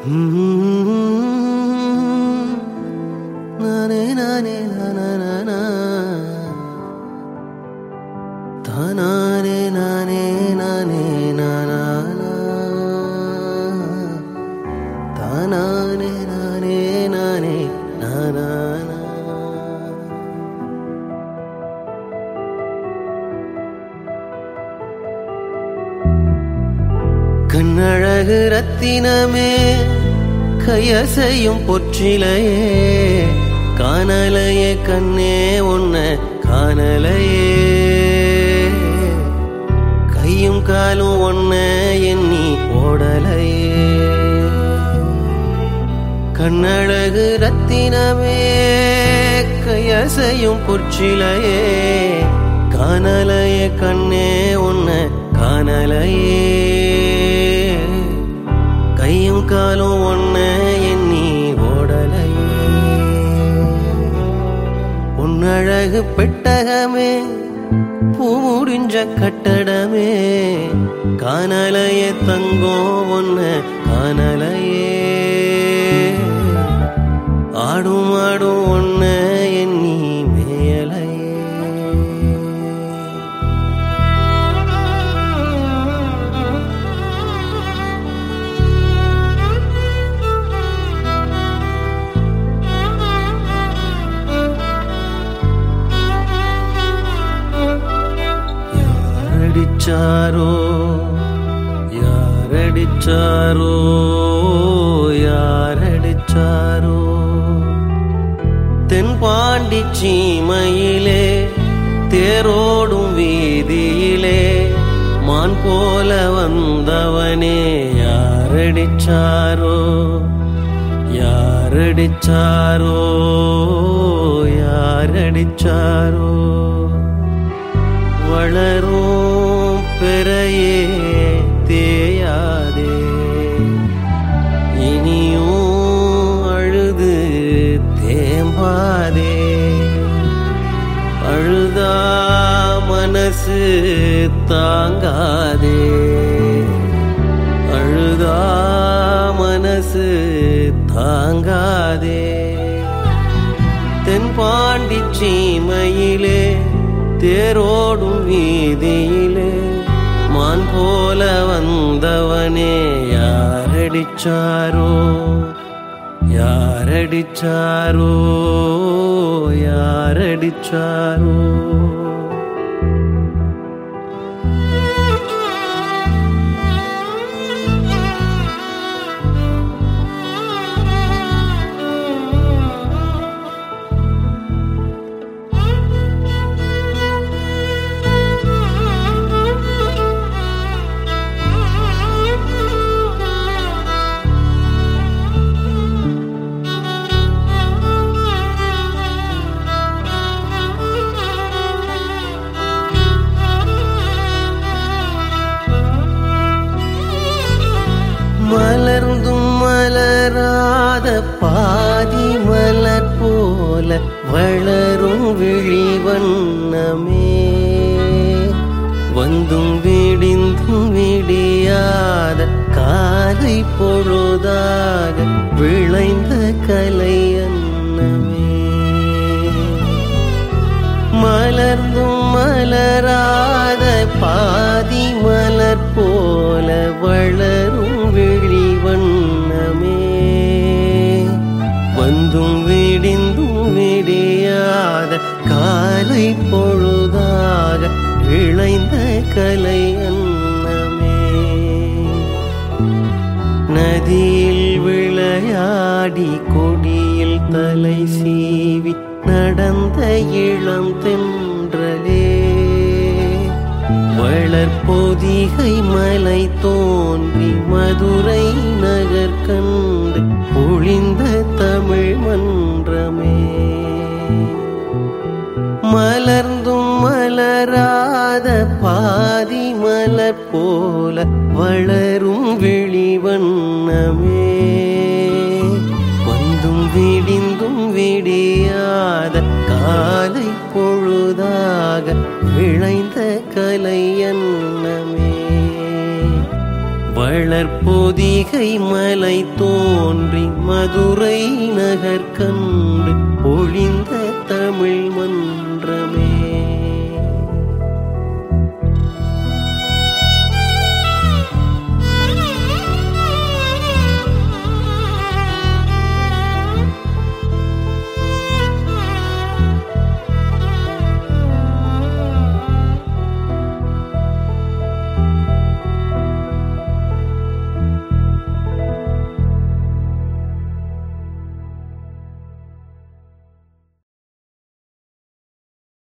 நானே நானே நானா தானானே நானே நானே நானா தானானே நானே நானே நானா கண்ணழகு ரத்தினமே கையசையும் பொற்றிலையே காணலையே கண்ணே உன்ன காணலையே கையும் காலும் ஒன்ன எண்ணி ஓடலையே கண்ணழகு ரத்தினமே கையசையும் பொற்றிலையே காணலையே கண்ணே உன்ன காணலையே கையும் காலும் ஒன்ன எண்ணி ஓடலையே உன்னழகு பெட்டகமே பூ முடிஞ்ச கட்டடமே காணலையே தங்கோ ஒன்ன காணலையே ஆடும் ஆடும் ஒன்ன எண்ணி மேலையே யாரடிச்சாரோ யாரடிச்சாரோ யாரடிச்சாரோ தென்பாண்டி சீமையிலே தேரோடும் வீதியிலே மான் போல வந்தவனே யாரடிச்சாரோ யாரடிச்சாரோ யாரடிச்சாரோ வளரும் பெறையே தேயாதே இனியும் அழுது தேம்பாதே அழுதா மனசு தாங்காதே அழுதா மனசு தாங்காதே தென்பாண்டி சீமையிலே தேரோடும் வீதியிலே மான் போல வந்தவனே யாரடிச்சாரோ யாரடிச்சாரோ யாரடிச்சாரோ மலர்ந்தும் மலராத பாதி மலர் போல வளரும் விழி வண்ணமே வந்தும் விடிந்தும் விடியாத காலை பொழுதாக விளைந்த கலை அன்னமே மலர்ந்தும் மலராத பாதி மலர் போல வளரும் விழி வண்ணமே வந்தும் விடிந்தும் விடியாத காலை பொழுதாக விளைந்த கலை அன்னமே நதியில் விளையாடி கொடியில் தலை சீவி நடந்த இளம் தென்றலே வளர்பொதிகை மலை தோன்றி மதுரை நகர் கண்டு பொழிந்த தமிழ் மன்றமே மலர்ந்தும் மலராத பாதி மலர் போல வளரும் விழி வண்ணமே வந்தும் விடிந்தும் விடியாத காலை பொழுதாக விளைந்த கலை அன்னமே வள வளர்பொதிகை மலை தோன்றி மதுரை நகர் கண்டு பொழிந்த தமிழ் மண்